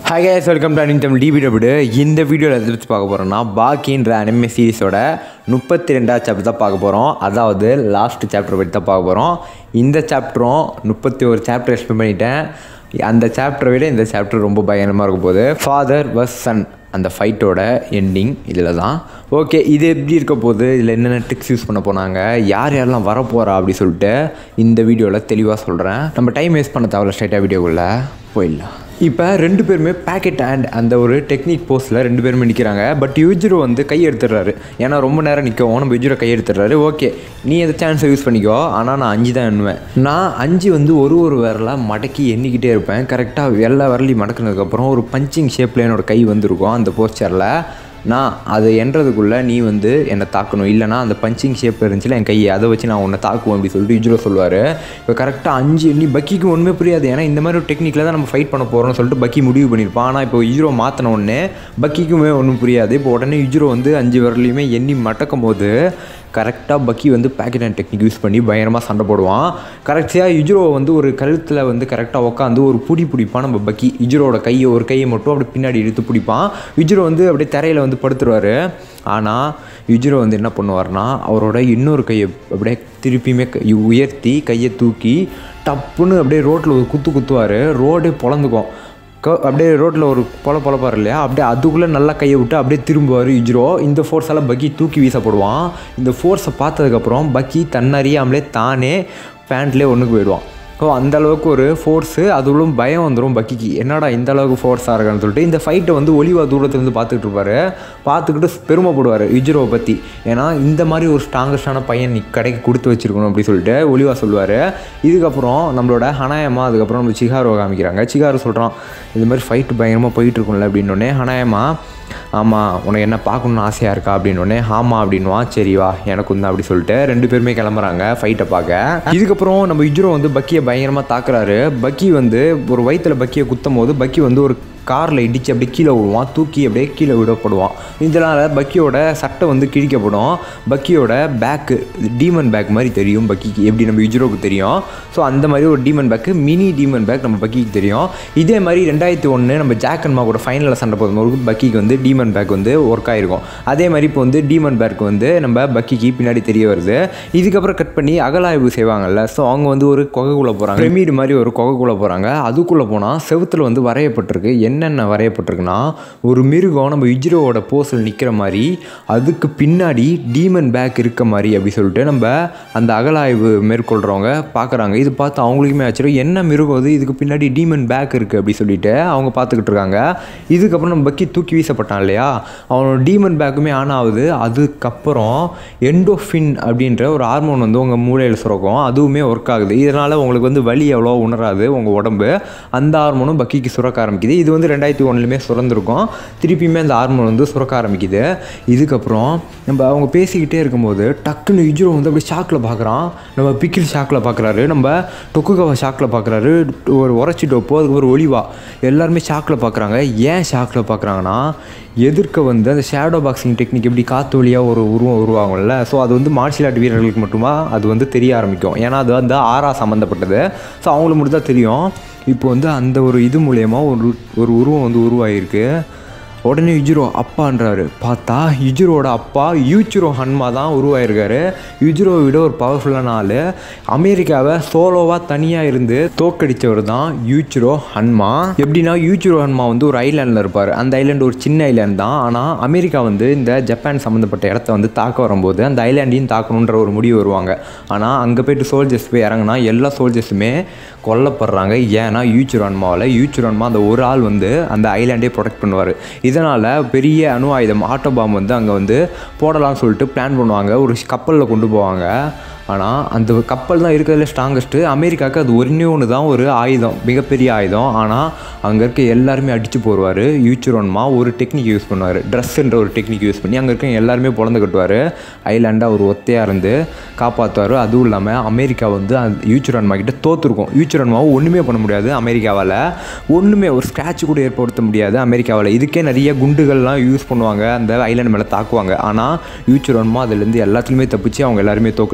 hi guys welcome to அனிங் Tamil TV டபிடு இந்த வீடியோவில் எதை பற்றி பார்க்க போகிறோம்னா பாக்கின்ற அனிமே சீரிஸோட முப்பத்தி ரெண்டாவது சாப்டர் தான் பார்க்க போகிறோம் அதாவது லாஸ்ட் சாப்டர் பற்றி தான் பார்க்க போகிறோம் இந்த சாப்டரும் முப்பத்தி ஒரு சாப்டர் எக்ஸ்பிளைன் பண்ணிட்டேன் அந்த சாப்டரை விட இந்த சாப்டர் ரொம்ப பயங்கரமாக இருக்க போகுது ஃபாதர் வஸ் சன் அந்த ஃபைட்டோட எண்டிங் இதில் தான் ஓகே இது எப்படி இருக்க போகுது இதில் என்னென்ன ட்ரிக்ஸ் யூஸ் பண்ண போனாங்க யார் யாரெல்லாம் வரப்போகிறா அப்படி சொல்லிட்டு இந்த வீடியோவில் தெளிவாக சொல்கிறேன் நம்ம டைம் வேஸ்ட் பண்ண தேவையில்ல ஸ்ட்ரைட்டாக வீடியோக்குள்ளே போயிடலாம் இப்போ ரெண்டு பேருமே பேக்கெட் ஹேண்ட் அந்த ஒரு டெக்னிக் போஸ்ட்டில் ரெண்டு பேருமே நிற்கிறாங்க பட் யூஜிரோ வந்து கை எடுத்துடுறாரு ஏன்னா ரொம்ப நேரம் நிற்கவும் நம்ம யூஜிரோ கை எடுத்துடுறாரு ஓகே நீ எந்த சான்ஸை யூஸ் பண்ணிக்கோ ஆனால் நான் அஞ்சு தான் எண்ணுவேன் நான் அஞ்சு வந்து ஒரு ஒரு விரலாக மடக்கி எண்ணிக்கிட்டே இருப்பேன் கரெக்டாக எல்லா விரலையும் மடக்குனதுக்கப்புறம் ஒரு பஞ்சிங் ஷேப்பில் என்னோட கை வந்திருக்கும் அந்த போஸ்டரில் நான் அதை எண்றதுக்குள்ளே நீ வந்து என்னை தாக்கணும் இல்லைனா அந்த பஞ்சிங் ஷேப் இருந்துச்சுல என் கையை அதை வச்சு நான் உன்னை தாக்குவேன் அப்படி சொல்லிட்டு யுஜ்ரோ சொல்லுவார் இப்போ கரெக்டாக அஞ்சு எண்ணி பக்கிக்கு ஒன்றுமே புரியாது ஏன்னா இந்த மாதிரி ஒரு டெக்னிக்கில் தான் நம்ம ஃபைட் பண்ண போகிறோம்னு சொல்லிட்டு பக்கி முடிவு பண்ணியிருப்பான் ஆனால் இப்போ யுஜ்ரோ மாற்றின உடனே பக்கிக்குமே ஒன்றும் புரியாது இப்போ உடனே யுஜ்ரோ வந்து அஞ்சு விரலையுமே எண்ணி மடக்கும் போது கரெக்டாக பக்கி வந்து பேக்கெட் அண்ட் டெக்னிக் யூஸ் பண்ணி பயங்கரமாக சண்டை போடுவான் கரெக்டாக யுஜ்ரோவை வந்து ஒரு கழுத்தில் வந்து கரெக்டாக உட்காந்து ஒரு புடி பிடிப்பான் நம்ம பக்கி யுஜ்ரோட கையை ஒரு கையை மட்டும் அப்படியே பின்னாடி இழுத்து பிடிப்பான் யுஜ்ரோ வந்து அப்படியே தரையில் வந்து படுத்துருவார் ஆனால் யுஜ்ரோ வந்து என்ன பண்ணுவார்னா அவரோட இன்னொரு கையை அப்படியே திருப்பியுமே கை- உயர்த்தி கையை தூக்கி டப்புன்னு அப்படியே ரோட்டில் ஒரு குத்து குத்துவார் ரோடே பொழந்துக்கும் க அப்படியே ரோட்டில் ஒரு பொல பொழப்பார் இல்லையா அப்படியே அதுக்குள்ளே நல்லா கையை விட்டு அப்படியே திரும்புவார் யுஜ்ரோ இந்த ஃபோர்ஸால் பக்கி தூக்கி வீசப்படுவான் இந்த ஃபோர்ஸை பார்த்ததுக்கப்புறம் பக்கி தன்னறியாமலே தானே பேண்ட்லேயே ஒன்றுக்கு போயிடுவான் ஸோ அந்த அளவுக்கு ஒரு ஃபோர்ஸு அதுவும் பயம் வந்துடும் பக்கிக்கு என்னடா இந்த அளவுக்கு ஃபோர்ஸாக இருக்கான்னு சொல்லிட்டு இந்த ஃபைட்டை வந்து ஒளிவா தூரத்துலேருந்து பார்த்துக்கிட்டு இருப்பாரு பார்த்துக்கிட்டு பெருமைப்படுவார் யுஜ்ரோவை பற்றி ஏன்னா இந்த மாதிரி ஒரு ஸ்ட்ராங்கஸ்டான பையன் நீ கடைக்கு கொடுத்து வச்சிருக்கணும் அப்படி சொல்லிட்டு ஒளிவா சொல்லுவார் இதுக்கப்புறம் நம்மளோட ஹனாயமா அதுக்கப்புறம் நம்ம சிகாரோ காமிக்கிறாங்க சிகாரோ சொல்கிறான் இது மாதிரி ஃபைட்டு பயங்கரமாக போயிட்டு இருக்கும்ல அப்படின்னோடனே ஹனாயமா ஆமாம் உனக்கு என்ன பார்க்கணுன்னு ஆசையாக இருக்கா அப்படின்னோடனே ஆமாம் அப்படின்வான் சரி வா எனக்கும் தான் அப்படி சொல்லிட்டு ரெண்டு பேருமே கிளம்புறாங்க ஃபைட்டை பார்க்க இதுக்கப்புறம் நம்ம இஜ்ரோ வந்து பக்கியை பயங்கரமாக தாக்குறாரு பக்கி வந்து ஒரு வயித்துல பக்கியை குத்தும் போது பக்கி வந்து ஒரு காரில் இடித்து அப்படியே கீழே விடுவான் தூக்கி அப்படியே கீழே விடப்படுவான் இதனால் பக்கியோட சட்டை வந்து கிழிக்கப்படும் பக்கியோட பேக்கு டீமன் பேக் மாதிரி தெரியும் பக்கிக்கு எப்படி நம்ம யுஜ்ரோக்கு தெரியும் ஸோ அந்த மாதிரி ஒரு demon back mini demon back நம்ம பக்கிக்கு தெரியும் இதே மாதிரி ரெண்டாயிரத்தி ஒன்று நம்ம ஜாக் அண்ட் மா கூட ஃபைனலில் சண்டை போடும்போது பக்கிக்கு வந்து டீமன் பேக் வந்து ஒர்க் ஆகிருக்கும் அதே மாதிரி இப்போ வந்து டீமன் பேக் வந்து நம்ம பக்கிக்கு பின்னாடி தெரிய வருது இதுக்கப்புறம் கட் பண்ணி அகலாய்வு செய்வாங்கல்ல ஸோ அவங்க வந்து ஒரு குகைக்குள்ளே போகிறாங்க பிரமிடு மாதிரி ஒரு குகைக்குள்ளே போகிறாங்க அதுக்குள்ளே போனால் செவுத்துல வந்து வரையப்பட்டிருக்கு என்னென்ன வரையப்பட்டிருக்குன்னா ஒரு மிருகம் நம்ம இஜ்ரோவோட போஸில் நிற்கிற மாதிரி அதுக்கு பின்னாடி டீமன் பேக் இருக்க மாதிரி அப்படி சொல்லிட்டு நம்ம அந்த அகலாய்வு மேற்கொள்கிறவங்க பார்க்குறாங்க இது பார்த்து அவங்களுக்குமே ஆச்சரியம் என்ன மிருகம் அது இதுக்கு பின்னாடி டீமன் பேக் இருக்குது அப்படி சொல்லிட்டு அவங்க பார்த்துக்கிட்டு இருக்காங்க இதுக்கப்புறம் நம்ம பக்கி தூக்கி வீசப்பட்டான் இல்லையா அவனோட டீமன் பேக்குமே ஆன் ஆகுது அதுக்கப்புறம் எண்டோஃபின் அப்படின்ற ஒரு ஹார்மோன் வந்து உங்கள் மூளையில் சுரக்கும் அதுவுமே ஒர்க் ஆகுது இதனால் உங்களுக்கு வந்து வலி எவ்வளோ உணராது உங்கள் உடம்பு அந்த ஹார்மோனும் பக்கிக்கு சுரக்க ஆரம்பிக்குது இது வந்து ரெண்டாயிரத்தி ஒன்றுலையுமே சுரந்திருக்கும் திருப்பியுமே அந்த ஹார்மோன் வந்து சுரக்க ஆரம்பிக்குது இதுக்கப்புறம் நம்ம அவங்க பேசிக்கிட்டே இருக்கும்போது டக்குன்னு யுஜ்ரோ வந்து அப்படியே ஷாக்கில் பார்க்குறான் நம்ம பிக்கில் ஷாக்கில் பார்க்குறாரு நம்ம டொக்குகவா ஷாக்கில் பார்க்குறாரு ஒரு உரைச்சி டோப்போ அதுக்கு ஒரு ஒளிவா எல்லாருமே ஷாக்கில் பார்க்குறாங்க ஏன் ஷாக்கில் பார்க்குறாங்கன்னா எதிர்க்க வந்து அந்த ஷேடோ பாக்ஸிங் டெக்னிக் எப்படி காற்று வழியாக ஒரு உருவம் உருவாகும்ல ஸோ அது வந்து மார்ஷியல் ஆர்ட் வீரர்களுக்கு மட்டுமா அது வந்து தெரிய ஆரம்பிக்கும் ஏன்னா அது வந்து ஆறா சம்மந்தப்பட்டது ஸோ அவங்களுக்கு மட்டும் தான் தெரியும் இப்போ வந்து அந்த ஒரு இது மூலயமா ஒரு ஒரு உருவம் வந்து உருவாகிருக்கு உடனே யுஜிரோ அப்பான்றாரு பார்த்தா யுஜிரோட அப்பா யூச்சிரோ ஹன்மா தான் உருவாயிருக்காரு யுஜிரோவை விட ஒரு பவர்ஃபுல்லான ஆள் அமெரிக்காவை சோலோவாக தனியாக இருந்து தோக்கடிச்சவர் தான் யூச்சிரோ ஹன்மா எப்படின்னா யூச்சிரோ ஹன்மா வந்து ஒரு ஐலாண்டில் இருப்பார் அந்த ஐலாண்டு ஒரு சின்ன ஐலாண்ட் தான் ஆனால் அமெரிக்கா வந்து இந்த ஜப்பான் சம்மந்தப்பட்ட இடத்த வந்து தாக்க வரும்போது அந்த ஐலாண்டையும் தாக்கணுன்ற ஒரு முடிவு வருவாங்க ஆனால் அங்கே போயிட்டு சோல்ஜர்ஸ் போய் இறங்குனா எல்லா சோல்ஜர்ஸுமே கொல்லப்படுறாங்க ஏன்னா யூச்சிரோ ஹன்மாவில் யூச்சிரோ ஹன்மா அந்த ஒரு ஆள் வந்து அந்த ஐலாண்டே ப்ரொடெக்ட் பண்ணுவார் இதனால் பெரிய அணு ஆயுதம் ஆட்டோ பாம் வந்து அங்கே வந்து போடலாம்னு சொல்லிட்டு பிளான் பண்ணுவாங்க ஒரு கப்பலில் கொண்டு போவாங்க ஆனால் அந்த கப்பல் தான் இருக்கிறதுல ஸ்ட்ராங்கஸ்ட்டு அமெரிக்காவுக்கு அது ஒன்றே ஒன்று தான் ஒரு ஆயுதம் மிகப்பெரிய ஆயுதம் ஆனால் அங்கே இருக்க எல்லாருமே அடித்து போடுவார் யூச்சுரோன்மா ஒரு டெக்னிக் யூஸ் பண்ணுவார் ட்ரெஸ்ஸுன்ற ஒரு டெக்னிக் யூஸ் பண்ணி அங்கே இருக்க எல்லாருமே பிறந்து கட்டுவார் ஐலாண்டாக ஒரு ஒத்தையாக இருந்து காப்பாற்றுவார் அதுவும் இல்லாமல் அமெரிக்கா வந்து அந்த யூச்சுரோன்மா கிட்ட தோற்றுருக்கும் யூச்சுரோன்மாவை ஒன்றுமே பண்ண முடியாது அமெரிக்காவால் ஒன்றுமே ஒரு ஸ்க்ராட்ச் கூட ஏற்படுத்த முடியாது அமெரிக்காவில் இதுக்கே நிறைய குண்டுகள்லாம் யூஸ் பண்ணுவாங்க அந்த ஐலாண்ட் மேலே தாக்குவாங்க ஆனால் யூச்சுரோன்மா அதுலேருந்து எல்லாத்துலேயுமே தப்பிச்சு அவங்க எல்லாருமே தோக்கடிப்பார்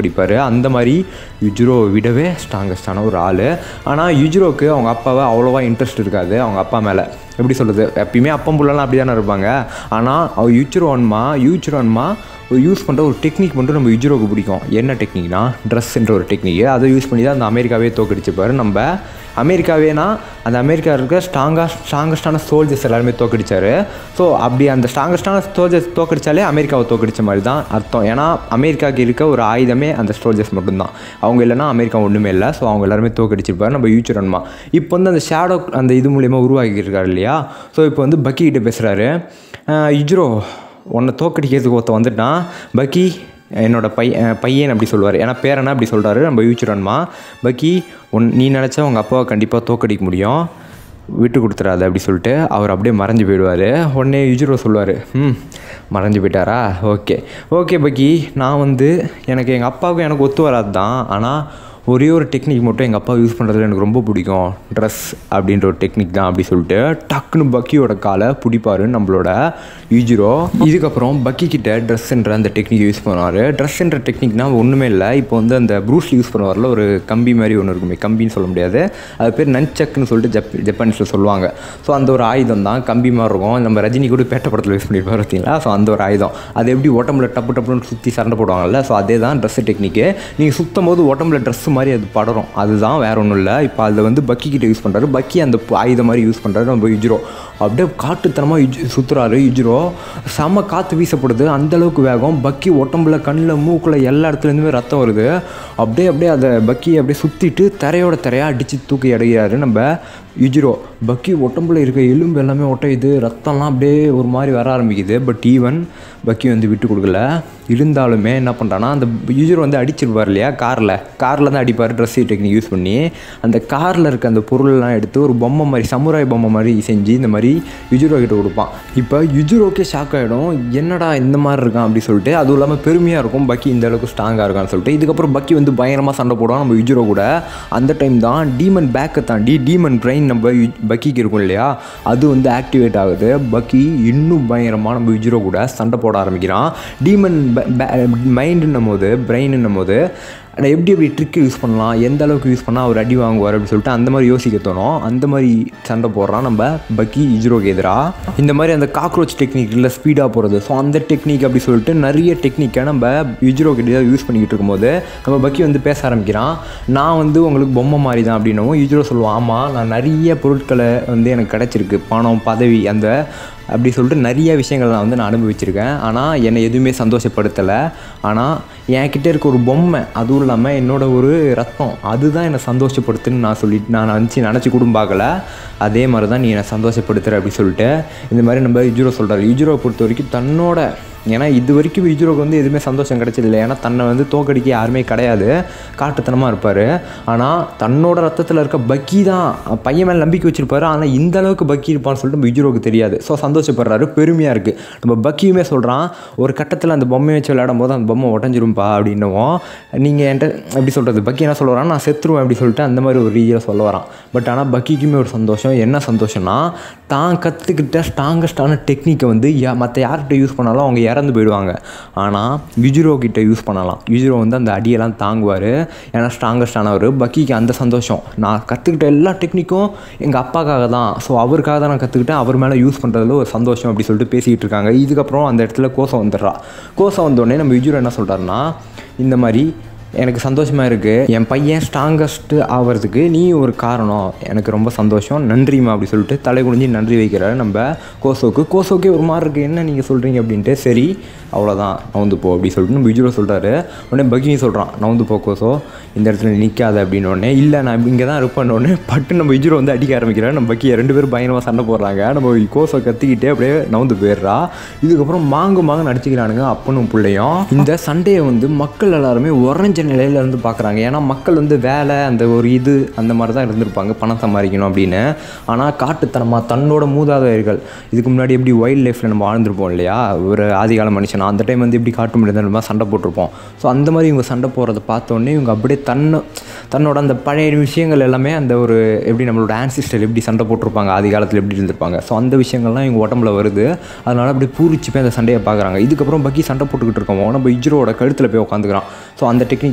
அந்த மாதிரி யுஜ்ரோவை விடவே ஸ்ட்ராங்கஸ்டான ஒரு ஆள் ஆனால் யுஜ்ரோக்கு அவங்க அப்பாவை அவ்வளோவா இன்ட்ரெஸ்ட் இருக்காது அவங்க அப்பா மேலே எப்படி சொல்கிறது எப்பயுமே அப்பம் புள்ளலாம் அப்படி தானே இருப்பாங்க ஆனால் அவ யுச்சிரோன்மா யூச்சிரோன்மா யூஸ் பண்ணுற ஒரு டெக்னிக் மட்டும் நம்ம யுஜ்ரோக்கு பிடிக்கும் என்ன டெக்னிக்னா ட்ரெஸ்ன்ற ஒரு டெக்னிக் அதை யூஸ் பண்ணி தான் அந்த அமெரிக்காவே தோக்கடிச்சிப்பார் நம்ம அமெரிக்காவேனா அந்த அமெரிக்கா இருக்க ஸ்ட்ராங்காக ஸ்ட்ராங்கஸ்டான சோல்ஜர்ஸ் எல்லாருமே தோக்கடிச்சாரு ஸோ அப்படி அந்த ஸ்ட்ராங்கஸ்டான சோல்ஜர்ஸ் தோக்கடிச்சாலே அமெரிக்காவை தோக்கடிச்ச மாதிரி தான் அர்த்தம் ஏன்னா அமெரிக்காவுக்கு இருக்க ஒரு ஆயுதமே அந்த சோல்ஜர்ஸ் மட்டும்தான் அவங்க இல்லைன்னா அமெரிக்கா ஒன்றுமே இல்லை ஸோ அவங்க எல்லாருமே தோக்கடிச்சிருப்பாரு நம்ம யூச்சுரன்மா இப்போ வந்து அந்த ஷேடோ அந்த இது மூலயமா உருவாக்கியிருக்காரு இல்லையா ஸோ இப்போ வந்து பக்கி கிட்ட பேசுகிறாரு இஜ்ரோ உன்னை தோக்கடிக்கிறதுக்கு ஒருத்த வந்துட்டான் பக்கி என்னோட பை பையன் அப்படி சொல்லுவார் ஏன்னா பேரனா அப்படி சொல்கிறாரு நம்ம யூச்சுரன்மா பக்கி உன் நீ நினச்சா உங்கள் அப்பாவை கண்டிப்பாக தோக்கடிக்க முடியும் விட்டு கொடுத்துறாத அப்படி சொல்லிட்டு அவர் அப்படியே மறைஞ்சு போயிடுவார் உடனே யுஜுரோ சொல்லுவார் ம் மறைஞ்சு போயிட்டாரா ஓகே ஓகே பக்கி நான் வந்து எனக்கு எங்கள் அப்பாவுக்கும் எனக்கு ஒத்து வராது தான் ஆனால் ஒரே ஒரு டெக்னிக் மட்டும் எங்கள் அப்பா யூஸ் பண்ணுறதுல எனக்கு ரொம்ப பிடிக்கும் ட்ரெஸ் அப்படின்ற ஒரு டெக்னிக் தான் அப்படி சொல்லிட்டு டக்குன்னு பக்கியோட காலை பிடிப்பாரு நம்மளோட யூஜிரோ இதுக்கப்புறம் பக்கி கிட்ட ட்ரெஸ்ன்ற அந்த டெக்னிக் யூஸ் பண்ணுவார் ட்ரெஸ்ன்ற டெக்னிக்னா ஒன்றுமே இல்லை இப்போ வந்து அந்த ப்ரூஸ்லி யூஸ் பண்ணுவார்ல ஒரு கம்பி மாதிரி ஒன்று இருக்குமே கம்பின்னு சொல்ல முடியாது அது பேர் நன்சக்குன்னு சொல்லிட்டு ஜப் ஜப்பானீஸில் சொல்லுவாங்க ஸோ அந்த ஒரு ஆயுதம் தான் கம்பி மாதிரி இருக்கும் நம்ம ரஜினி கூட பேட்ட படத்தில் யூஸ் பண்ணியிருப்பார் பார்த்தீங்களா ஸோ அந்த ஒரு ஆயுதம் அது எப்படி உடம்புல டப்பு டப்புன்னு சுற்றி சண்டை போடுவாங்கல்ல ஸோ அதே தான் ட்ரெஸ் டெக்னிக்கு நீங்கள் சுற்றும் போது உடம்புல ட்ரெஸ் மாதிரி அது படரும் அதுதான் வேற ஒன்றும் இல்லை இப்போ அதில் வந்து பக்கி கிட்ட யூஸ் பண்ணுறாரு பக்கி அந்த ப- ஆயுதம் மாதிரி யூஸ் பண்ணுறாரு நம்ம யுஜ்ரோ அப்படியே காட்டுத்தனமாக யுஜ் சுற்றுறாரு யுஜ்ரோ செம்ம காற்று வீசப்படுது அந்த அளவுக்கு வேகம் பக்கி உடம்புல கண்ணில் மூக்குல எல்லா இடத்துலேருந்துமே ரத்தம் வருது அப்படியே அப்படியே அதை பக்கி அப்படியே சுற்றிட்டு தரையோட தரையாக அடித்து தூக்கி அடைகிறாரு நம்ம யுஜ்ரோ பக்கி உடம்புல இருக்க எலும்பு எல்லாமே ஒட்டையுது ரத்தம்லாம் அப்படியே ஒரு மாதிரி வர ஆரம்பிக்குது பட் ஈவன் பக்கி வந்து விட்டு கொடுக்கல இருந்தாலுமே என்ன பண்ணுறான்னா அந்த யூஜர் வந்து அடிச்சிருப்பார் இல்லையா காரில் காரில் தான் அடிப்பார் ட்ரெஸ் டெக்னிக் யூஸ் பண்ணி அந்த காரில் இருக்க அந்த பொருளெல்லாம் எடுத்து ஒரு பொம்மை மாதிரி சமுராய் பொம்மை மாதிரி செஞ்சு இந்த மாதிரி யுஜுரோ கிட்ட கொடுப்பான் இப்போ யுஜுரோக்கே ஷாக் ஆகிடும் என்னடா இந்த மாதிரி இருக்கான் அப்படி சொல்லிட்டு அதுவும் இல்லாமல் பெருமையாக இருக்கும் பக்கி இந்த அளவுக்கு ஸ்ட்ராங்காக இருக்கான்னு சொல்லிட்டு இதுக்கப்புறம் பக்கி வந்து பயங்கரமாக சண்டை போடுவான் நம்ம யுஜுரோ கூட அந்த டைம் தான் டீமன் பேக்கை தாண்டி டீமன் பிரெயின் நம்ம யு- பக்கிக்கு இருக்கும் இல்லையா அது வந்து ஆக்டிவேட் ஆகுது பக்கி இன்னும் பயங்கரமாக நம்ம யுஜுரோ கூட சண்டை போட ஆரம்பிக்கிறான் டீமன் மைண்டுன்னும் போது பிரெயின்னும் போது அதை எப்படி எப்படி ட்ரிக் யூஸ் பண்ணலாம் எந்த அளவுக்கு யூஸ் பண்ணால் அவர் அடி வாங்குவார் அப்படின்னு சொல்லிட்டு அந்த மாதிரி யோசிக்க தோணும் அந்த மாதிரி சண்டை போடுறான் நம்ம பக்கி இஜ்ரோக்கு எதிராக இந்த மாதிரி அந்த காக்ரோச் டெக்னிக் இல்லை ஸ்பீடாக போகிறது ஸோ அந்த டெக்னிக் அப்படி சொல்லிட்டு நிறைய டெக்னிக்கை நம்ம இஜ்ரோ கிட்ட யூஸ் பண்ணிக்கிட்டு இருக்கும்போது நம்ம பக்கி வந்து பேச ஆரம்பிக்கிறான் நான் வந்து உங்களுக்கு பொம்மை மாதிரி தான் அப்படின்னவும் இஜ்ரோ சொல்லுவான் ஆமாம் நான் நிறைய பொருட்களை வந்து எனக்கு கிடச்சிருக்கு பணம் பதவி அந்த அப்படி சொல்லிட்டு நிறைய விஷயங்கள் நான் வந்து நான் அனுபவிச்சிருக்கேன் ஆனால் என்னை எதுவுமே சந்தோஷப்படுத்தலை ஆனால் என்கிட்ட இருக்க ஒரு பொம்மை அதுவும் இல்லாமல் என்னோட ஒரு ரத்தம் அதுதான் என்னை சந்தோஷப்படுத்துன்னு நான் சொல்லிட்டு நான் நினச்சி நினச்சி கூட பார்க்கல அதே மாதிரி தான் நீ என்னை சந்தோஷப்படுத்துற அப்படி சொல்லிட்டு இந்த மாதிரி நம்ம யுஜுரோ சொல்கிறார் யுஜுரோ பொறுத்த வரைக்கும் தன்னோட ஏன்னா இது வரைக்கும் விஜுரோக்கு வந்து எதுவுமே சந்தோஷம் கிடைச்சதில்லை ஏன்னா தன்னை வந்து தோக்கடிக்க யாருமே கிடையாது காட்டுத்தனமாக இருப்பார் ஆனால் தன்னோட ரத்தத்தில் இருக்க பக்கி தான் பையன் மேலே நம்பிக்கை வச்சிருப்பாரு ஆனால் இந்த அளவுக்கு பக்கி இருப்பான்னு சொல்லிட்டு நம்ம விஜுரோக்கு தெரியாது ஸோ சந்தோஷப்படுறாரு பெருமையாக இருக்குது நம்ம பக்கியுமே சொல்கிறான் ஒரு கட்டத்தில் அந்த பொம்மையை வச்சு விளையாடும் போது அந்த பொம்மை உடஞ்சிரும்பா அப்படின்னவும் நீங்கள் என்கிட்ட எப்படி சொல்கிறது பக்கி என்ன சொல்ல வரான் நான் செத்துருவேன் அப்படி சொல்லிட்டு அந்த மாதிரி ஒரு ரீதியாக சொல்ல வரான் பட் ஆனால் பக்கிக்குமே ஒரு சந்தோஷம் என்ன சந்தோஷம்னா தான் கற்றுக்கிட்ட ஸ்ட்ராங்கஸ்டான டெக்னிக்கை வந்து மற்ற யார்கிட்ட யூஸ் பண்ணாலும் அவங்க இறந்து போயிடுவாங்க ஆனால் யுஜுரோ கிட்ட யூஸ் பண்ணலாம் யுஜுரோ வந்து அந்த அடியெல்லாம் தாங்குவார் ஏன்னா ஸ்ட்ராங்கஸ்டானவர் பக்கிக்கு அந்த சந்தோஷம் நான் கற்றுக்கிட்ட எல்லா டெக்னிக்கும் எங்கள் அப்பாக்காக தான் ஸோ அவருக்காக தான் நான் கற்றுக்கிட்டேன் அவர் மேலே யூஸ் பண்ணுறதுல ஒரு சந்தோஷம் அப்படி சொல்லிட்டு பேசிக்கிட்டு இருக்காங்க இதுக்கப்புறம் அந்த இடத்துல கோசம் வந்துடுறா கோசம் வந்தோடனே நம்ம யுஜுரோ என்ன சொல்கிறாருன்னா இந்த மாதிரி எனக்கு சந்தோஷமாக இருக்குது என் பையன் ஸ்ட்ராங்கஸ்ட்டு ஆகிறதுக்கு நீ ஒரு காரணம் எனக்கு ரொம்ப சந்தோஷம் நன்றிம்மா அப்படி சொல்லிட்டு தலை குனிஞ்சு நன்றி வைக்கிறாரு நம்ம கோசோக்கு கோசோக்கே ஒரு மாதிரி இருக்குது என்ன நீங்கள் சொல்கிறீங்க அப்படின்ட்டு சரி அவ்வளோதான் நவுந்து போ அப்படி சொல்லிட்டு நம்ம விஜுவல் சொல்கிறாரு உடனே பகினி சொல்கிறான் நவுந்து போ கோசோ இந்த இடத்துல நிற்காத அப்படின்னு உடனே இல்லை நான் இங்கே தான் இருப்பேன் உடனே பட்டு நம்ம விஜுவல் வந்து அடிக்க ஆரம்பிக்கிறாரு நம்ம பக்கியை ரெண்டு பேரும் பயங்கரமாக சண்டை போடுறாங்க நம்ம கோசோ கத்திக்கிட்டே அப்படியே நவுந்து போயிடுறா இதுக்கப்புறம் மாங்கு மாங்கு நடிச்சுக்கிறானுங்க அப்பனும் பிள்ளையும் இந்த சண்டையை வந்து மக்கள் எல்லாருமே உறைஞ்ச நிலையில இருந்து பார்க்குறாங்க ஏன்னா மக்கள் வந்து வேலை அந்த ஒரு இது அந்த மாதிரி தான் இருந்திருப்பாங்க பணம் சம்பாதிக்கணும் அப்படின்னு ஆனால் காட்டுத்தனமாக தன்னோட மூதாதையர்கள் இதுக்கு முன்னாடி எப்படி வைல்ட் லைஃப்பில் நம்ம வாழ்ந்துருப்போம் இல்லையா ஒரு ஆதிகால மனுஷனா அந்த டைம் வந்து எப்படி காட்டு முடியாது சண்டை போட்டிருப்போம் ஸோ அந்த மாதிரி இவங்க சண்டை போடுறத பார்த்தோன்னே இவங்க அப்படியே தன்னை தன்னோட அந்த பழைய விஷயங்கள் எல்லாமே அந்த ஒரு எப்படி நம்மளோட ஆன்சிஸ்டர் எப்படி சண்டை போட்டிருப்பாங்க ஆதி காலத்தில் எப்படி இருந்திருப்பாங்க ஸோ அந்த விஷயங்கள்லாம் இவங்க உடம்புல வருது அதனால் அப்படியே பூரிச்சு போய் அந்த சண்டையை பார்க்குறாங்க இதுக்கப்புறம் பக்கி சண்டை போட்டுக்கிட்டு இருக்கோம் நம்ம இஜ்ரோட கழுத்தில் போய் உட்காந்துக்கிறான் ஸோ அந்த டெக்னிக்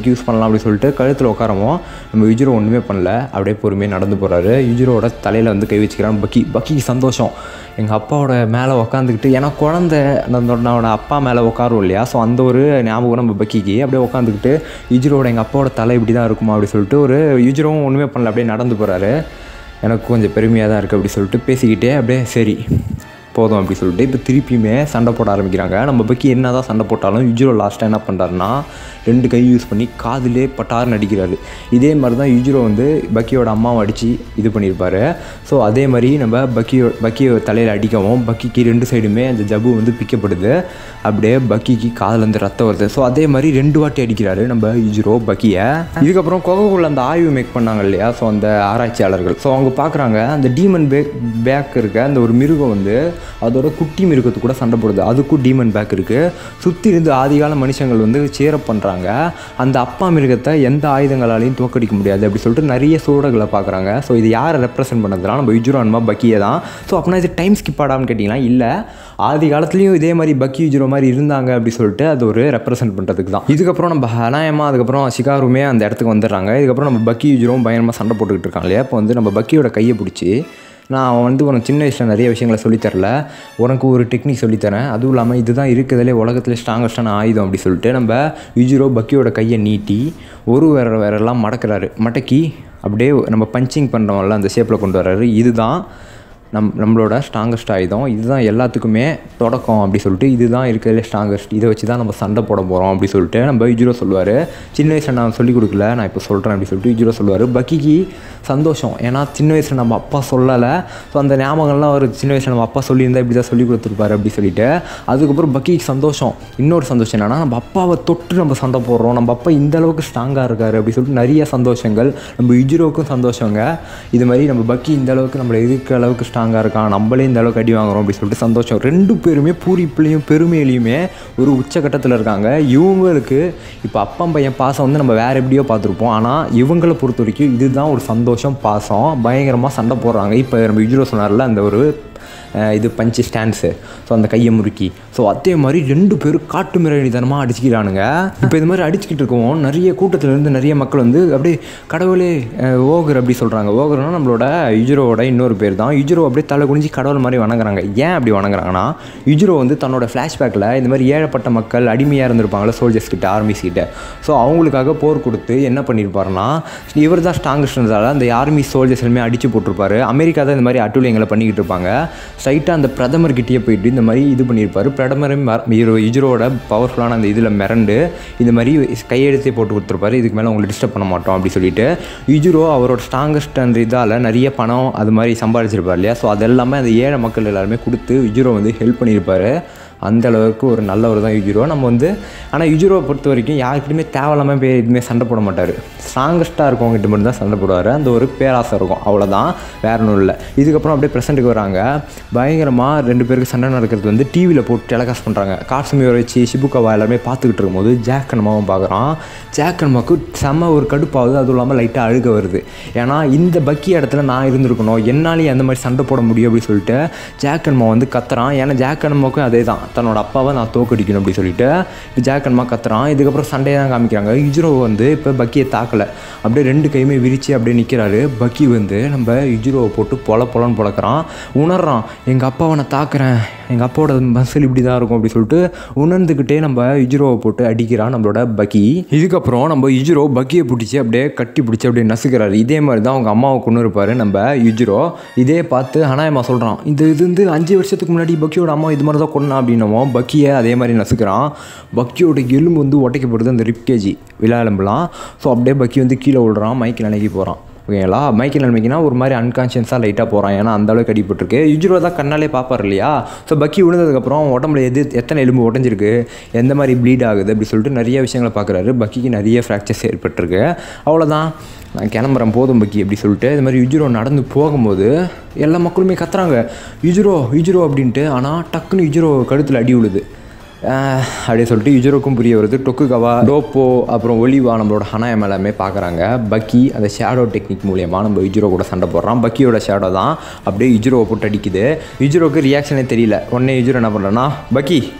டெக்னிக் யூஸ் பண்ணலாம் அப்படின்னு சொல்லிட்டு கழுத்தில் உட்காரவும் நம்ம யுஜிரோ ஒன்றுமே பண்ணல அப்படியே பொறுமையாக நடந்து போகிறாரு யுஜிரோட தலையில் வந்து கை வச்சுக்கிறான் பக்கி பக்கிக்கு சந்தோஷம் எங்கள் அப்பாவோட மேலே உட்காந்துக்கிட்டு ஏன்னா குழந்த நம்மளோட அப்பா மேலே உட்காரும் இல்லையா ஸோ அந்த ஒரு ஞாபகம் நம்ம பக்கிக்கு அப்படியே உட்காந்துக்கிட்டு யுஜிரோட எங்கள் அப்பாவோட தலை இப்படி தான் இருக்குமா அப்படி சொல்லிட்டு ஒரு யுஜிரோவும் ஒன்றுமே பண்ணல அப்படியே நடந்து போகிறாரு எனக்கு கொஞ்சம் பெருமையாக தான் இருக்குது அப்படி சொல்லிட்டு பேசிக்கிட்டே அப்படியே சரி போதும் அப்படி சொல்லிட்டு இப்போ திருப்பியுமே சண்டை போட ஆரம்பிக்கிறாங்க நம்ம பக்கி என்ன தான் சண்டை போட்டாலும் யுஜிரோ லாஸ்ட்டாக என்ன பண்ணுறாருன்னா ரெண்டு கை யூஸ் பண்ணி காதிலே பட்டார்னு அடிக்கிறாரு இதே மாதிரி தான் யுஜிரோ வந்து பக்கியோட அம்மாவை அடித்து இது பண்ணியிருப்பாரு ஸோ அதே மாதிரி நம்ம பக்கியோ பக்கியோ தலையில் அடிக்கவும் பக்கிக்கு ரெண்டு சைடுமே அந்த ஜபு வந்து பிக்கப்படுது அப்படியே பக்கிக்கு காதுலேருந்து ரத்தம் வருது ஸோ அதே மாதிரி ரெண்டு வாட்டி அடிக்கிறாரு நம்ம யுஜிரோ பக்கியை இதுக்கப்புறம் கொகக்குள்ள அந்த ஆய்வு மேக் பண்ணாங்க இல்லையா ஸோ அந்த ஆராய்ச்சியாளர்கள் ஸோ அவங்க பார்க்குறாங்க அந்த டீமன் பேக் பேக் இருக்க அந்த ஒரு மிருகம் வந்து அதோட குட்டி மிருகத்து கூட சண்டை போடுது அதுக்கும் டீமன் பேக் இருக்குது சுற்றி இருந்து ஆதிகால மனுஷங்கள் வந்து சேரப் பண்ணுறாங்க அந்த அப்பா மிருகத்தை எந்த ஆயுதங்களாலையும் தோக்கடிக்க முடியாது அப்படி சொல்லிட்டு நிறைய சூழல்களை பார்க்குறாங்க ஸோ இது யாரை ரெப்ரசென்ட் பண்ணதுனா நம்ம யுஜுரான்மா பக்கியை தான் ஸோ அப்படின்னா இது டைம் ஸ்கிப் ஆடான்னு கேட்டிங்கன்னா இல்லை ஆதி காலத்துலேயும் இதே மாதிரி பக்கி யுஜுரோ மாதிரி இருந்தாங்க அப்படி சொல்லிட்டு அது ஒரு ரெப்ரசென்ட் பண்ணுறதுக்கு தான் இதுக்கப்புறம் நம்ம ஹனாயமா அதுக்கப்புறம் சிகாருமே அந்த இடத்துக்கு வந்துடுறாங்க இதுக்கப்புறம் நம்ம பக்கி யுஜுரோவும் பயங்கரமாக சண்டை போட்டுக்கிட்டு இருக்காங்க இல்லையா இப்போ வந்து நம்ம பக்கியோட கையை பிடிச்சி நான் வந்து உனக்கு சின்ன வயசில் நிறைய விஷயங்களை சொல்லித்தரல உனக்கு ஒரு டெக்னிக் சொல்லித்தரேன் அதுவும் இல்லாமல் இதுதான் இருக்கிறதுலே உலகத்தில் ஸ்ட்ராங்கஸ்டான ஆயுதம் அப்படி சொல்லிட்டு நம்ம யுஜிரோ பக்கியோட கையை நீட்டி ஒரு வேற வேறெல்லாம் மடக்கிறாரு மடக்கி அப்படியே நம்ம பஞ்சிங் பண்ணுறோம்ல அந்த ஷேப்பில் கொண்டு வர்றாரு இதுதான் நம் நம்மளோட ஸ்ட்ராங்கஸ்ட் ஆயுதம் இதுதான் எல்லாத்துக்குமே தொடக்கம் அப்படி சொல்லிட்டு இதுதான் இருக்கிறதுலே ஸ்ட்ராங்கஸ்ட் இதை வச்சு தான் நம்ம சண்டை போட போகிறோம் அப்படி சொல்லிட்டு நம்ம யுஜிரோ சொல்லுவார் சின்ன வயசில் நான் சொல்லிக் கொடுக்கல நான் இப்போ சொல்கிறேன் அப்படி சொல்லிட்டு யுஜிரோ சொல்லுவார் பக்கிக்கு சந்தோஷம் ஏன்னா சின்ன வயசில் நம்ம அப்பா சொல்லலை ஸோ அந்த ஞாபகம்லாம் ஒரு சின்ன வயசில் நம்ம அப்பா சொல்லியிருந்தா இப்படி தான் சொல்லி கொடுத்துருப்பாரு அப்படி சொல்லிட்டு அதுக்கப்புறம் பக்கிக்கு சந்தோஷம் இன்னொரு சந்தோஷம் என்னன்னா நம்ம அப்பாவை தொட்டு நம்ம சண்டை போடுறோம் நம்ம அப்பா இந்த அளவுக்கு ஸ்ட்ராங்காக இருக்காரு அப்படி சொல்லிட்டு நிறைய சந்தோஷங்கள் நம்ம யுஜிரோவுக்கும் சந்தோஷங்க இது மாதிரி நம்ம பக்கி இந்த அளவுக்கு நம்மளை எதிர்க்கிற அளவுக்கு ஸ்ட்ராங்காக இருக்கான் நம்மளே இந்த அளவுக்கு அடி வாங்குறோம் அப்படி சொல்லிட்டு சந்தோஷம் ரெண்டு பேருமே பூரிப்புலையும் பெருமையிலையுமே ஒரு உச்சகட்டத்தில் இருக்காங்க இவங்களுக்கு இப்போ அப்பா பையன் பாசம் வந்து நம்ம வேறு எப்படியோ பார்த்துருப்போம் ஆனால் இவங்களை பொறுத்த வரைக்கும் இதுதான் ஒரு சந்தோஷம் பாசம் பயங்கரமாக சண்டை போடுறாங்க இப்போ நம்ம யுஜிரோ சொன்னார்ல அந்த ஒரு அஹ், இது பஞ்சு ஸ்டாண்ட்ஸு ஸோ அந்த கையை முறுக்கி ஸோ அதே மாதிரி ரெண்டு பேரும் காட்டு மிரடித்தனமாக அடிச்சுக்கிறானுங்க இப்போ இது மாதிரி அடிச்சுக்கிட்டு இருக்கவும் நிறைய கூட்டத்துல இருந்து நிறைய மக்கள் வந்து அப்படியே கடவுளே அஹ், ஓகர் அப்படி சொல்கிறாங்க ஓகர்னா நம்மளோட யுஜுரோவோட இன்னொரு பேர் தான் யுஜுரோ அப்படியே தலை குனிஞ்சு கடவுள் மாதிரி வணங்குறாங்க ஏன் அப்படி வணங்குறாங்கன்னா யுஜுரோ வந்து தன்னோட ஃப்ளாஷ்பேக்கில் இந்த மாதிரி ஏழப்பட்ட மக்கள் அடிமையாக இருந்திருப்பாங்களே சோல்ஜர்ஸ் கிட்ட ஆர்மிஸ் கிட்ட ஸோ அவங்களுக்காக போர் கொடுத்து என்ன பண்ணியிருப்பாருன்னா இவர் தான் ஸ்ட்ராங்கஸ்ட்ன்றதால அந்த ஆர்மி சோல்ஜர்ஸ் எல்லாமே அடிச்சு போட்டிருப்பாரு அமெரிக்கா தான் இந்த மாதிரி அட்டூழியங்களை பண்ணிக்கிட்டு இருப்பாங்க ஸ்ட்ரைட்டாக அந்த பிரதமர்கிட்டயே போயிட்டு இந்த மாதிரி இது பண்ணியிருப்பாரு பிரதமரும் இஜுரோட பவர்ஃபுல்லான அந்த இதில் மிரண்டு இந்த மாதிரி கையெழுத்தே போட்டு கொடுத்துருப்பாரு இதுக்கு மேலே உங்களை டிஸ்டர்ப் பண்ண மாட்டோம் அப்படி சொல்லிட்டு இஜுரோ அவரோட ஸ்ட்ராங்கஸ்ட் அந்த இதால் நிறைய பணம் அது மாதிரி சம்பாதிச்சிருப்பார் இல்லையா ஸோ அது எல்லாமே அந்த ஏழை மக்கள் எல்லாருமே கொடுத்து இஜுரோ வந்து ஹெல்ப் பண்ணியிருப்பாரு அந்த அளவுக்கு ஒரு நல்லவர் தான் யுஜிரோ நம்ம வந்து ஆனால் யுஜிரோவை பொறுத்த வரைக்கும் யாருக்கிட்டுமே தேவையில்லாமல் போய் எதுவுமே சண்டை போட மாட்டார் ஸ்ட்ராங்கஸ்ட்டாக இருக்கவங்ககிட்ட மட்டும் தான் சண்டை போடுவார் அந்த ஒரு பேராசை இருக்கும் அவ்வளோதான் வேற ஒன்றும் இல்லை இதுக்கப்புறம் அப்படியே ப்ரெசென்ட்டுக்கு வராங்க பயங்கரமாக ரெண்டு பேருக்கு சண்டை நடக்கிறது வந்து டிவியில் போட்டு டெலகாஸ்ட் பண்ணுறாங்க காட்சுமியை வச்சு ஷிபுக்காவா எல்லாமே பார்த்துக்கிட்டு இருக்கும்போது ஜாக் அண்ணமாவும் பார்க்குறான் ஜாக் அண்ணமாவுக்கு செம்ம ஒரு கடுப்பாகுது அதுவும் இல்லாமல் லைட்டாக அழுக வருது ஏன்னா இந்த பக்கி இடத்துல நான் இருந்திருக்கணும் என்னாலேயும் அந்த மாதிரி சண்டை போட முடியும் அப்படின்னு சொல்லிட்டு ஜாக் அண்ணமா வந்து கத்துறான் ஏன்னா ஜாக் அண்ணமாவுக்கும் அதே தான் தன்னோட அப்பாவை நான் தோக்கடிக்கணும் அப்படி சொல்லிட்டு இப்போ ஜாக் அண்ணமா கத்துறான் இதுக்கப்புறம் சண்டையை தான் காமிக்கிறாங்க யுஜ்ரோ வந்து இப்போ பக்கியை தாக்கலை அப்படியே ரெண்டு கையுமே விரித்து அப்படியே நிற்கிறாரு பக்கி வந்து நம்ம யுஜ்ரோவை போட்டு பொல பொலன்னு பொழக்கிறான் உணர்றான் எங்கள் அப்பாவை நான் தாக்குறேன் எங்கள் அப்பாவோட மசில் இப்படி தான் இருக்கும் அப்படி சொல்லிட்டு உணர்ந்துக்கிட்டே நம்ம யுஜ்ரோவை போட்டு அடிக்கிறான் நம்மளோட பக்கி இதுக்கப்புறம் நம்ம யுஜ்ரோ பக்கியை பிடிச்சி அப்படியே கட்டி பிடிச்சி அப்படியே நசுக்கிறாரு இதே மாதிரி தான் அவங்க அம்மாவை கொண்டு இருப்பார் நம்ம யுஜ்ரோ இதே பார்த்து ஹனாயமா சொல்கிறான் இந்த இது வந்து அஞ்சு வருஷத்துக்கு முன்னாடி பக்கியோட அம்மா இது மாதிரி தான் கொண்டா அப்படின்னமோ பக்கியை அதே மாதிரி நசுக்கிறான் பக்கியோட எலும்பு வந்து உடைக்கப்படுது அந்த ரிப்கேஜி விழா எலும்புலாம் ஸோ அப்படியே பக்கி வந்து கீழே விழுறான் மைக்கு நிலைக்கு போகிறான் ஓகேங்களா மைக்கேல் நிலைமைக்குனா ஒரு மாதிரி அன்கான்ஷியஸாக லைட்டாக போகிறான் ஏன்னா அந்த அளவுக்கு அடிபட்டிருக்கு யுஜ்ரோ தான் கண்ணாலே பார்ப்பார் இல்லையா ஸோ பக்கி விழுந்ததுக்கப்புறம் உடம்புல எது எத்தனை எலும்பு உடஞ்சிருக்கு எந்த மாதிரி ப்ளீட் ஆகுது அப்படி சொல்லிட்டு நிறைய விஷயங்களை பார்க்குறாரு பக்கிக்கு நிறைய ஃப்ராக்சர்ஸ் ஏற்பட்டிருக்கு அவ்வளோதான் நான் கிளம்புறேன் போதும் பக்கி அப்படி சொல்லிட்டு இது மாதிரி யுஜ்ரோ நடந்து போகும்போது எல்லா மக்களுமே கத்துறாங்க யுஜ்ரோ யுஜ்ரோ அப்படின்ட்டு ஆனால் டக்குன்னு யுஜ்ரோ கழுத்தில் அடி விழுது ஆஹ் அப்படியே சொல்லிட்டு யுஜரோக்கும் புரிய வருது டொக்குகவா டோப்போ அப்புறம் ஒலிவா நம்மளோட ஹனாயம் எல்லாமே பார்க்குறாங்க பக்கி அந்த ஷேடோ டெக்னிக் மூலியமாக நம்ம யுஜரோ கூட சண்டை போடுறான் பக்கியோட ஷேடோ தான் அப்படியே யுஜரோவை போட்டு அடிக்குது யுஜரோக்கு ரியாக்ஷனே தெரியல உடனே யுஜரோ என்ன பண்ணுறேன்னா பக்கி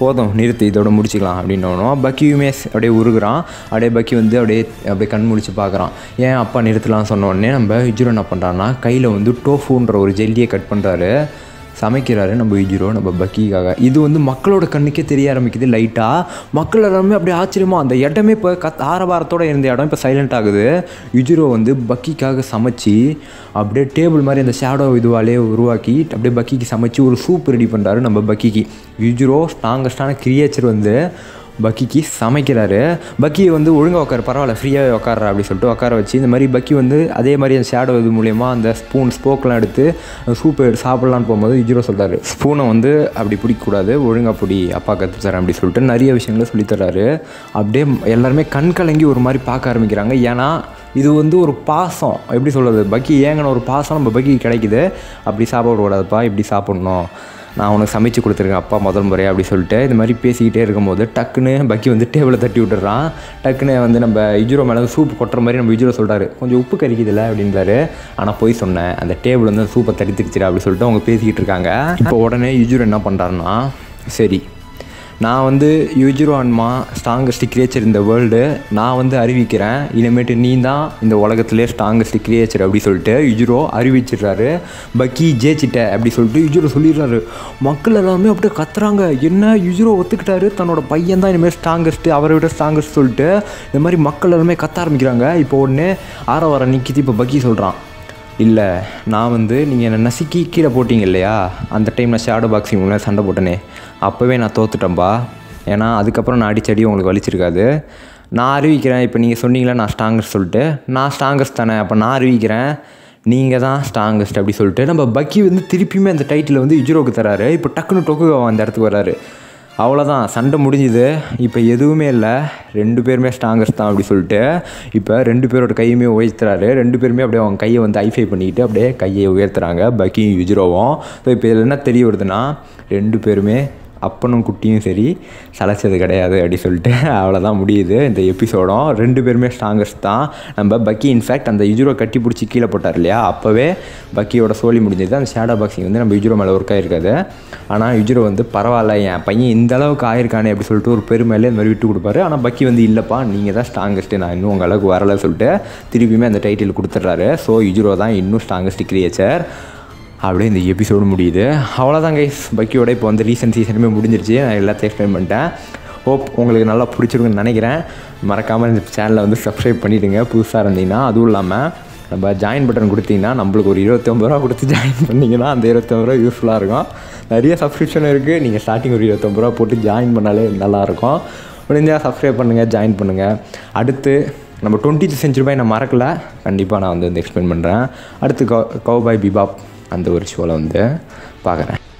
போதும் நிறுத்து இதோட முடிச்சிக்கலாம் அப்படின்னோம் பக்கியுமே அப்படியே உருகுறான் அப்படியே பக்கி வந்து அப்படியே அப்படியே கண் முடிச்சு பார்க்குறான் ஏன் அப்பா நிறுத்தலாம் சொன்ன உடனே நம்ம இஜுரோ என்ன பண்ணுறான்னா கையில் வந்து டோஃபுன்ற ஒரு ஜெல்லியை கட் பண்ணுறாரு சமைக்கிறாரு நம்ம இஜிரோ நம்ம பக்கிக்காக இது வந்து மக்களோட கண்ணுக்கே தெரிய ஆரம்பிக்குது லைட்டாக மக்கள் எல்லாருமே அப்படியே ஆச்சரியமா அந்த இடமே இப்போ கத் ஆரவாரத்தோட இருந்த இடம் இப்போ சைலண்ட் ஆகுது இஜிரோ வந்து பக்கிக்காக சமைச்சு அப்படியே டேபிள் மாதிரி அந்த ஷேடோ இதுவாலே உருவாக்கி அப்படியே பக்கிக்கு சமைச்சு ஒரு சூப் ரெடி பண்ணுறாரு நம்ம பக்கிக்கு இஜிரோ ஸ்ட்ராங்கஸ்டான கிரியேச்சர் வந்து பக்கிக்கு சமைக்கிறாரு பக்கி வந்து ஒழுங்காக உட்காரு பரவாயில்ல ஃப்ரீயாக உட்கார அப்படி சொல்லிட்டு உட்கார வச்சு இந்த மாதிரி பக்கி வந்து அதே மாதிரி அந்த ஷேடோ இது மூலயமா அந்த ஸ்பூன் ஸ்போக்கெலாம் எடுத்து சூப் சாப்பிட்லான்னு போகும்போது இஜிரோ சொல்கிறாரு ஸ்பூனை வந்து அப்படி பிடிக்கக்கூடாது ஒழுங்காக பிடி அப்பா கற்று தரேன் அப்படி சொல்லிட்டு நிறைய விஷயங்களை சொல்லித்தராரு அப்படியே எல்லாருமே கண் கலங்கி ஒரு மாதிரி பார்க்க ஆரம்பிக்கிறாங்க ஏன்னா இது வந்து ஒரு பாசம் எப்படி சொல்கிறது பக்கி ஏங்கின ஒரு பாசம் நம்ம பக்கி கிடைக்குது அப்படி சாப்பிடக்கூடாதுப்பா இப்படி சாப்பிட்ணும் நான் உனக்கு சமைச்சு கொடுத்துருக்கேன் அப்பா முதல் முறை அப்படி சொல்லிட்டு இந்த மாதிரி பேசிக்கிட்டே இருக்கும்போது டக்குன்னு பக்கி வந்து டேபிளை தட்டி விட்டுறான் டக்குன்னு வந்து நம்ம இஜுரோ மேலே சூப் கொட்டுற மாதிரி நம்ம இஜுரோ சொல்கிறாரு கொஞ்சம் உப்பு கறிக்குதுல்ல அப்படின்றாரு ஆனால் போய் சொன்னேன் அந்த டேபிள் வந்து சூப்பை தட்டி திருச்சிடா அப்படி சொல்லிட்டு அவங்க பேசிக்கிட்டு இருக்காங்க இப்போ உடனே இஜுரோ என்ன பண்ணுறாருன்னா சரி நான் வந்து யூஜிரோ அன்மா ஸ்ட்ராங்கஸ்ட் கிரியேச்சர் இந்த வேர்ல்டு நான் வந்து அறிவிக்கிறேன் இனிமேட்டு நீ தான் இந்த உலகத்திலே ஸ்ட்ராங்கஸ்ட் கிரியேச்சர் அப்படி சொல்லிட்டு யுஜுரோ அறிவிச்சிடுறாரு பக்கி ஜெயிச்சிட்ட அப்படி சொல்லிட்டு யுஜுரோ சொல்லிடுறாரு மக்கள் எல்லாமே அப்படியே கத்துறாங்க என்ன யுஜுரோ ஒத்துக்கிட்டாரு தன்னோட பையன் தான் இனிமேல் ஸ்ட்ராங்கஸ்ட்டு அவரை விட ஸ்ட்ராங்கஸ்ட் சொல்லிட்டு இந்த மாதிரி மக்கள் எல்லாமே கத்த ஆரம்பிக்கிறாங்க இப்போ உடனே ஆற வர நிற்கிது இப்போ பக்கி சொல்கிறான் இல்லை நான் வந்து நீங்கள் என்னை நசுக்கி கீழே போட்டிங்க இல்லையா அந்த டைம் நான் ஷேடோ பாக்ஸிங் உள்ள சண்டை போட்டேனே அப்போவே நான் தோத்துட்டேன்ப்பா ஏன்னா அதுக்கப்புறம் நான் அடிச்சடி உங்களுக்கு வலிச்சிருக்காது நான் அறிவிக்கிறேன் இப்போ நீங்கள் சொன்னீங்களே நான் ஸ்ட்ராங்கஸ்ட் சொல்லிட்டு நான் ஸ்ட்ராங்கஸ்ட் தானே அப்போ நான் அறிவிக்கிறேன் நீங்கள் தான் ஸ்ட்ராங்கஸ்ட் அப்படி சொல்லிட்டு நம்ம பக்கி வந்து திருப்பியுமே அந்த டைட்டில் வந்து இஜுரோக்கு தராரு இப்போ டக்குன்னு டொக்கு அந்த இடத்துக்கு வராரு அவ்வளோதான் சண்டை முடிஞ்சுது இப்போ எதுவுமே இல்லை ரெண்டு பேருமே ஸ்ட்ராங்கஸ்ட் தான் அப்படி சொல்லிட்டு இப்போ ரெண்டு பேரோட கையுமே உயர்த்துறாரு ரெண்டு பேருமே அப்படியே அவங்க கையை வந்து ஐஃபை பண்ணிக்கிட்டு அப்படியே கையை உயர்த்துறாங்க பக்கியும் யுஜுரோவும் ஸோ இப்போ இதில் என்ன தெரிய வருதுன்னா ரெண்டு பேருமே அப்பனும் குட்டியும் சரி சளைச்சது கிடையாது அப்படி சொல்லிட்டு அவ்வளோதான் முடியுது இந்த எபிசோடும் ரெண்டு பேருமே ஸ்ட்ராங்கஸ்ட் தான் நம்ம பக்கி இன்ஃபேக்ட் அந்த இஜுரோ கட்டி பிடிச்சி கீழே போட்டார் இல்லையா அப்போவே பக்கியோட சோழி முடிஞ்சது அந்த ஷேடோ பாக்ஸிங் வந்து நம்ம இஜுரோ மேலே ஒர்க் ஆகிருக்காது ஆனால் இஜுரோ வந்து பரவாயில்ல என் பையன் இந்த அளவுக்கு ஆயிருக்கானே அப்படி சொல்லிட்டு ஒரு பெருமையிலே இந்த மாதிரி விட்டு கொடுப்பாரு ஆனால் பக்கி வந்து இல்லைப்பா நீங்கள் தான் ஸ்ட்ராங்கஸ்ட்டு நான் இன்னும் உங்கள் அளவுக்கு வரலை சொல்லிட்டு திருப்பியுமே அந்த டைட்டில் கொடுத்துட்றாரு ஸோ இஜுரோ தான் இன்னும் ஸ்ட்ராங்கஸ்ட் கிரியேச்சர் அப்படியே இந்த எபிசோடு முடியுது அவ்வளோதான் கைஸ் பக்கியோட இப்போ வந்து ரீசன்ட் சீசனுமே முடிஞ்சிருச்சு நான் எல்லாத்தையும் எக்ஸ்பிளைன் பண்ணிட்டேன் ஹோப் உங்களுக்கு நல்லா பிடிச்சிருக்குன்னு நினைக்கிறேன் மறக்காமல் இந்த சேனலை வந்து சப்ஸ்கிரைப் பண்ணிவிடுங்க புதுசாக இருந்தீங்கன்னா அதுவும் இல்லாமல் நம்ம ஜாயின் பட்டன் கொடுத்தீங்கன்னா நம்மளுக்கு ஒரு இருபத்தொம்பது ரூபா கொடுத்து ஜாயின் பண்ணிங்கன்னா அந்த இருபத்தொம்பது ரூபா யூஸ்ஃபுல்லாக இருக்கும் நிறைய சப்ஸ்கிரிப்ஷன் இருக்குது நீங்கள் ஸ்டார்டிங் ஒரு இருபத்தொம்பது ரூபா போட்டு ஜாயின் பண்ணாலே நல்லாயிருக்கும் முடிஞ்சால் சப்ஸ்கிரைப் பண்ணுங்கள் ஜாயின் பண்ணுங்கள் அடுத்து நம்ம டுவெண்ட்டி செஞ்சுரி ரூபாய் நான் மறக்கல கண்டிப்பாக நான் வந்து வந்து எக்ஸ்பிளைன் பண்ணுறேன் அடுத்து கவு கவுபாய் பிபாப் அந்த ஒரு ஷோவில் வந்து பார்க்குறேன்